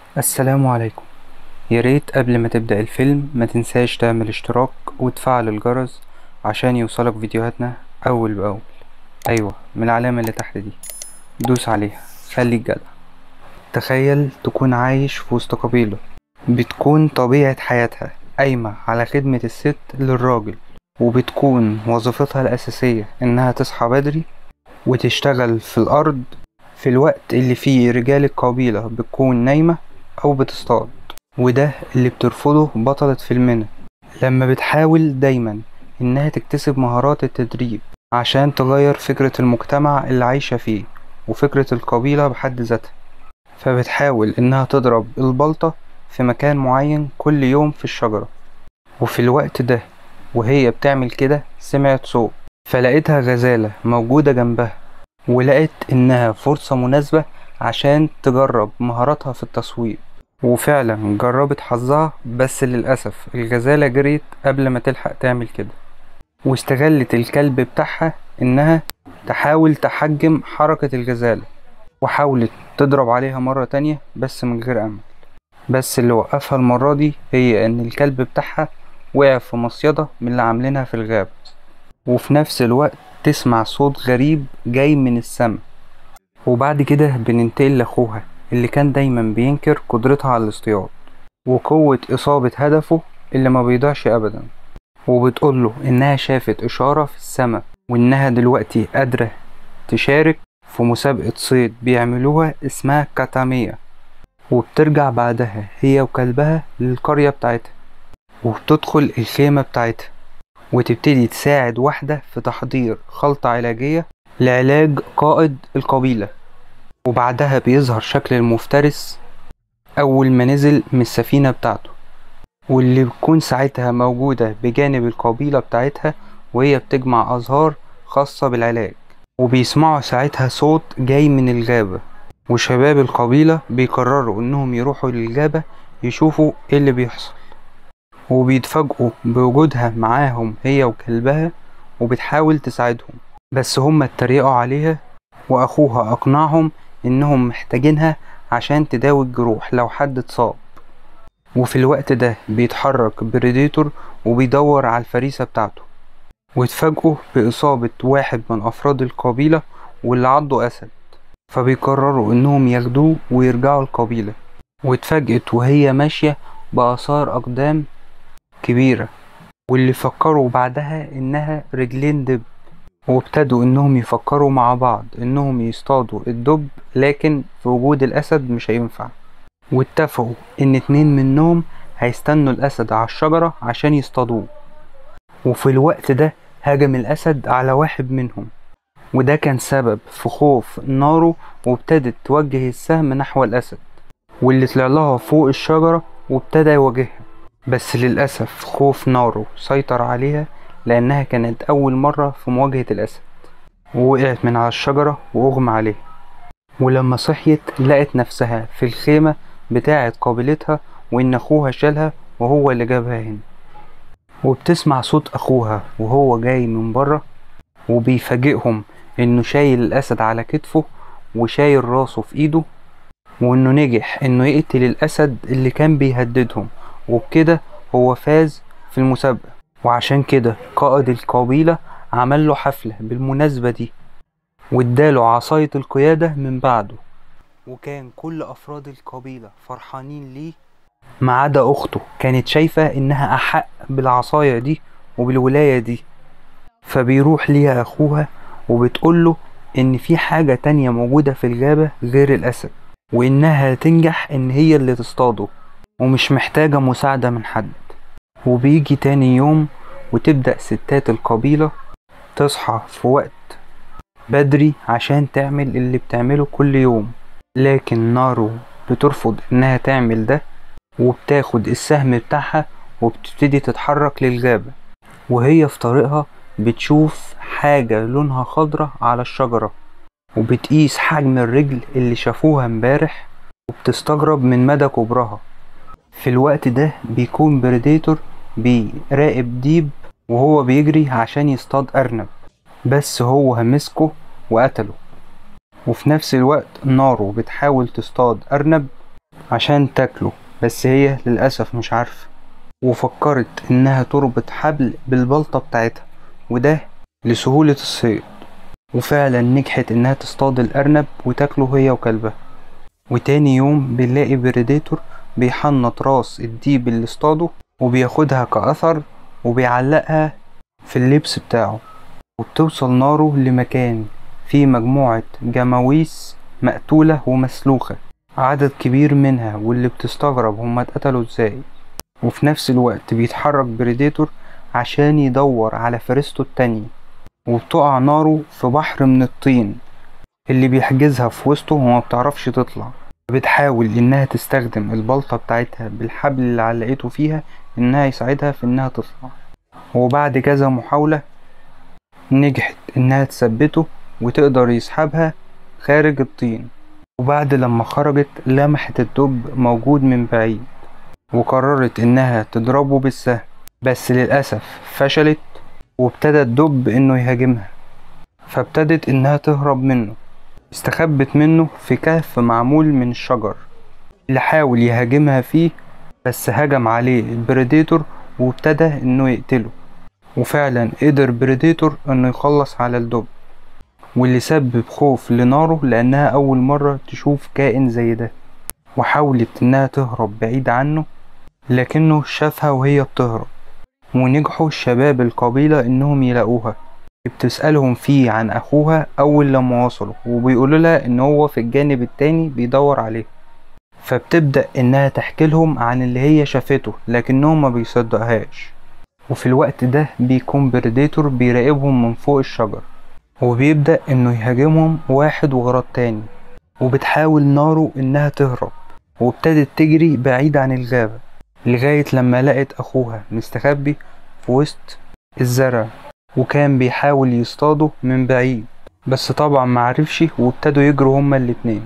السلام عليكم يا ريت قبل ما تبدأ الفيلم ما تنساش تعمل اشتراك وتفعل الجرس عشان يوصلك فيديوهاتنا أول بأول أيوة من العلامة اللي تحت دي دوس عليها خليك جدع تخيل تكون عايش في وسط قبيلة بتكون طبيعة حياتها قايمة على خدمة الست للراجل وبتكون وظيفتها الأساسية إنها تصحى بدري وتشتغل في الأرض في الوقت اللي فيه رجال القبيلة بتكون نايمة أو بتصطاد وده اللي بترفضه بطلة فيلمنا لما بتحاول دايما إنها تكتسب مهارات التدريب عشان تغير فكرة المجتمع اللي عايشة فيه وفكرة القبيلة بحد ذاتها فبتحاول إنها تضرب البلطة في مكان معين كل يوم في الشجرة وفي الوقت ده وهي بتعمل كده سمعت صوت فلقيتها غزالة موجودة جنبها ولقت إنها فرصة مناسبة عشان تجرب مهاراتها في التصوير وفعلا جربت حظها بس للأسف الغزالة جريت قبل ما تلحق تعمل كده واستغلت الكلب بتاعها إنها تحاول تحجم حركة الغزالة وحاولت تضرب عليها مرة تانية بس من غير أمل بس اللي وقفها المرة دي هي إن الكلب بتاعها وقع في مصيدة من اللي عاملينها في الغابة وفي نفس الوقت تسمع صوت غريب جاي من السما وبعد كده بننتقل لأخوها اللي كان دايما بينكر قدرتها على الاصطياد وقوة إصابة هدفه اللي ما بيضيعش أبدا وبتقوله إنها شافت إشارة في السما وإنها دلوقتي قادرة تشارك في مسابقة صيد بيعملوها اسمها كاتامية وبترجع بعدها هي وكلبها للقرية بتاعتها وبتدخل الخيمة بتاعتها وتبتدي تساعد واحدة في تحضير خلطة علاجية لعلاج قائد القبيلة وبعدها بيظهر شكل المفترس أول ما نزل من السفينة بتاعته واللي بتكون ساعتها موجودة بجانب القبيلة بتاعتها وهي بتجمع أزهار خاصة بالعلاج وبيسمعوا ساعتها صوت جاي من الغابة وشباب القبيلة بيقرروا إنهم يروحوا للغابة يشوفوا إيه اللي بيحصل وبيتفاجئوا بوجودها معاهم هي وكلبها وبتحاول تساعدهم بس هما اتريقوا عليها وأخوها أقنعهم إنهم محتاجينها عشان تداوي الجروح لو حد اتصاب وفي الوقت ده بيتحرك بريديتور وبيدور على الفريسة بتاعته واتفاجئوا بإصابة واحد من أفراد القبيلة واللي عضه أسد فبيقرروا إنهم ياخدوه ويرجعوا القبيلة واتفاجئت وهي ماشية بآثار أقدام كبيرة واللي فكروا بعدها إنها رجلين دب وابتدوا إنهم يفكروا مع بعض إنهم يصطادوا الدب لكن في وجود الأسد مش هينفع واتفقوا إن اتنين منهم هيستنوا الأسد على الشجرة عشان يصطادوه وفي الوقت ده هجم الأسد على واحد منهم وده كان سبب في خوف ناره وابتدت توجه السهم نحو الأسد واللي طلع لها فوق الشجرة وابتدى يواجهها بس للأسف خوف نارو سيطر عليها لأنها كانت أول مرة في مواجهة الأسد ووقعت من على الشجرة وأغمى عليها ولما صحيت لقت نفسها في الخيمة بتاعة قابلتها وإن أخوها شالها وهو اللي جابها هنا وبتسمع صوت أخوها وهو جاي من بره وبيفاجئهم إنه شايل الأسد على كتفه وشايل راسه في إيده وإنه نجح إنه يقتل الأسد اللي كان بيهددهم وبكده هو فاز في المسابقة وعشان كده قائد القبيلة عمل له حفلة بالمناسبة دي واداله عصاية القيادة من بعده وكان كل أفراد القبيلة فرحانين ليه ما عدا أخته كانت شايفة إنها أحق بالعصاية دي وبالولاية دي فبيروح ليها أخوها وبتقوله إن في حاجة تانية موجودة في الغابة غير الأسد وإنها تنجح إن هي اللي تصطاده ومش محتاجة مساعدة من حد وبيجي تاني يوم وتبدأ ستات القبيلة تصحى في وقت بدري عشان تعمل اللي بتعمله كل يوم لكن نارو بترفض انها تعمل ده وبتاخد السهم بتاعها وبتبتدي تتحرك للغابة وهي في طريقها بتشوف حاجة لونها خضرة على الشجرة وبتقيس حجم الرجل اللي شافوها امبارح وبتستغرب من مدى كبرها في الوقت ده بيكون بريديتور بيراقب ديب وهو بيجري عشان يصطاد أرنب بس هو مسكه وقتله وفي نفس الوقت نارو بتحاول تصطاد أرنب عشان تاكله بس هي للأسف مش عارفة وفكرت إنها تربط حبل بالبلطة بتاعتها وده لسهولة الصيد وفعلا نجحت إنها تصطاد الأرنب وتاكله هي وكلبها وتاني يوم بنلاقي بريديتور بيحنط راس الديب اللي اصطاده وبياخدها كأثر وبيعلقها في اللبس بتاعه وبتوصل ناره لمكان فيه مجموعة جماويس مقتولة ومسلوخة عدد كبير منها واللي بتستغرب هما اتقتلوا ازاي وفي نفس الوقت بيتحرك بريديتور عشان يدور على فريسته التانية وبتقع ناره في بحر من الطين اللي بيحجزها في وسطه وما بتعرفش تطلع بتحاول انها تستخدم البلطة بتاعتها بالحبل اللي علقته فيها انها يساعدها في انها تطلع وبعد كذا محاولة نجحت انها تثبته وتقدر يسحبها خارج الطين وبعد لما خرجت لمحت الدب موجود من بعيد وقررت انها تضربه بالسهم بس للأسف فشلت وابتدى الدب انه يهاجمها فابتدت انها تهرب منه استخبت منه في كهف معمول من الشجر اللي حاول يهاجمها فيه بس هجم عليه البريديتور وابتدى انه يقتله وفعلا قدر بريديتور انه يخلص على الدب واللي سبب خوف لناره لانها اول مرة تشوف كائن زي ده وحاولت انها تهرب بعيد عنه لكنه شافها وهي بتهرب ونجحوا شباب القبيلة انهم يلاقوها بتسألهم فيه عن اخوها اول لما وصلوا وبيقولوا لها ان هو في الجانب التاني بيدور عليه فبتبدأ انها تحكي لهم عن اللي هي شافته لكنهم ما بيصدقهاش وفي الوقت ده بيكون بريديتور بيراقبهم من فوق الشجر وبيبدأ انه يهاجمهم واحد ورا التاني وبتحاول نارو انها تهرب وابتدت تجري بعيد عن الغابة لغاية لما لقت اخوها مستخبي في وسط الزرع وكان بيحاول يصطاده من بعيد بس طبعا معرفش وابتدوا يجروا هما الاتنين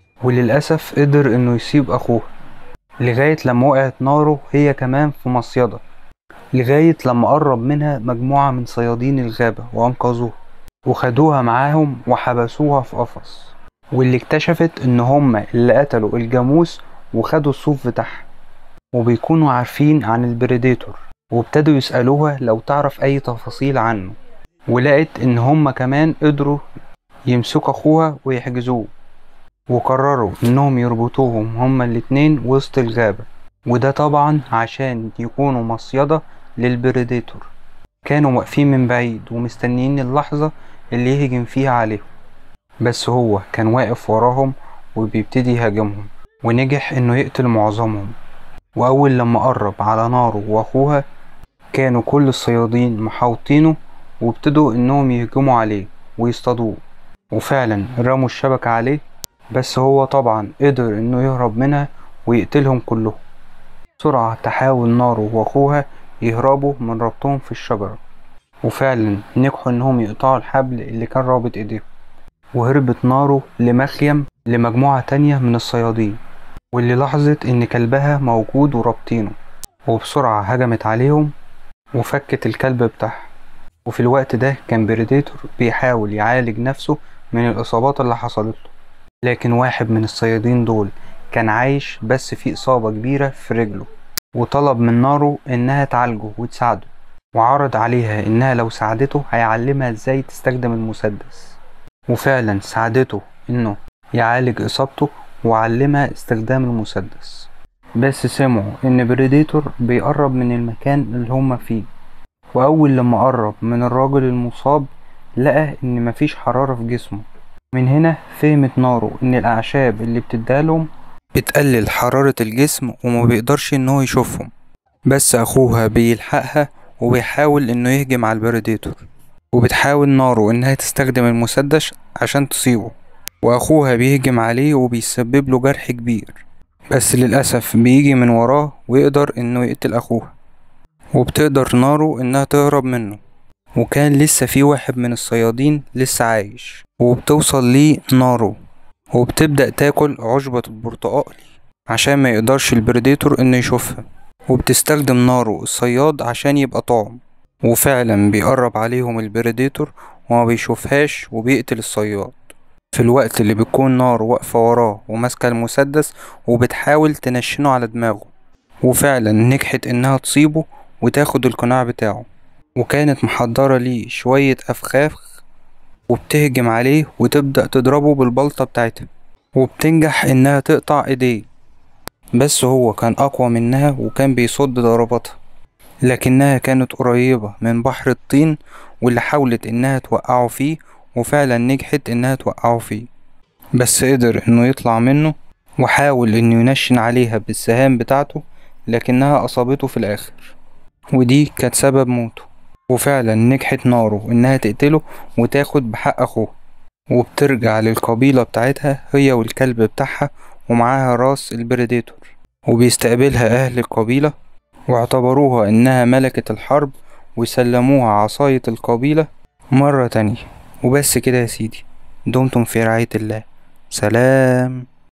وللأسف قدر انه يسيب اخوه لغاية لما وقعت نارو هي كمان في مصيدة لغاية لما قرب منها مجموعة من صيادين الغابة وأنقذوها وخدوها معاهم وحبسوها في قفص واللي اكتشفت ان هما اللي قتلوا الجاموس وخدوا الصوف بتاعها وبيكونوا عارفين عن البريديتور وابتدوا يسألوها لو تعرف اي تفاصيل عنه ولقت ان هما كمان قدروا يمسكوا اخوها ويحجزوه وقرروا انهم يربطوهم هما الاتنين وسط الغابة وده طبعا عشان يكونوا مصيدة للبريديتور كانوا واقفين من بعيد ومستنيين اللحظة اللي يهجم فيها عليهم بس هو كان واقف وراهم وبيبتدي يهاجمهم ونجح انه يقتل معظمهم واول لما قرب على ناره واخوها كانوا كل الصيادين محاوطينه وابتدوا انهم يهجموا عليه ويصطادوه وفعلا رموا الشبكة عليه بس هو طبعا قدر انه يهرب منها ويقتلهم كلهم بسرعة تحاول ناره واخوها يهربوا من ربطهم في الشجرة وفعلا نجحوا انهم يقطعوا الحبل اللي كان رابط ايديهم وهربت ناره لمخيم لمجموعة تانية من الصيادين واللي لاحظت ان كلبها موجود ورابطينه وبسرعة هجمت عليهم وفكت الكلب بتاعها وفي الوقت ده كان بريديتور بيحاول يعالج نفسه من الإصابات اللي حصلت له لكن واحد من الصيادين دول كان عايش بس في إصابة كبيرة في رجله وطلب من نارو إنها تعالجه وتساعده وعرض عليها إنها لو ساعدته هيعلمها إزاي تستخدم المسدس وفعلا ساعدته إنه يعالج إصابته وعلمها استخدام المسدس بس سمعوا إن بريديتور بيقرب من المكان اللي هما فيه وأول لما قرب من الراجل المصاب لقى إن مفيش حرارة في جسمه من هنا فهمت نارو إن الأعشاب اللي بتدالهم بتقلل حرارة الجسم وما بيقدرش إن هو يشوفهم بس أخوها بيلحقها وبيحاول إنه يهجم على البريديتور وبتحاول نارو إنها تستخدم المسدس عشان تصيبه وأخوها بيهجم عليه وبيسبب له جرح كبير بس للأسف بيجي من وراه ويقدر إنه يقتل أخوها وبتقدر نارو إنها تهرب منه وكان لسه في واحد من الصيادين لسه عايش وبتوصل ليه نارو وبتبدأ تاكل عشبة البرتقال عشان ما يقدرش البريديتور انه يشوفها وبتستخدم نارو الصياد عشان يبقى طعم وفعلا بيقرب عليهم البريديتور وما بيشوفهاش وبيقتل الصياد في الوقت اللي بتكون نار واقفة وراه وماسكة المسدس وبتحاول تنشنه على دماغه وفعلا نجحت انها تصيبه وتاخد القناع بتاعه وكانت محضرة ليه شوية أفخاخ وبتهجم عليه وتبدأ تضربه بالبلطة بتاعتها وبتنجح انها تقطع ايديه بس هو كان اقوى منها وكان بيصد ضرباتها لكنها كانت قريبة من بحر الطين واللي حاولت انها توقعه فيه وفعلا نجحت انها توقعه فيه بس قدر انه يطلع منه وحاول انه ينشن عليها بالسهام بتاعته لكنها اصابته في الاخر ودي كانت سبب موته وفعلا نجحت نارو انها تقتله وتاخد بحق اخوه وبترجع للقبيلة بتاعتها هي والكلب بتاعها ومعاها راس البريديتور وبيستقبلها أهل القبيلة واعتبروها إنها ملكة الحرب وسلموها عصاية القبيلة مرة تانية وبس كده يا سيدي دمتم في رعاية الله سلام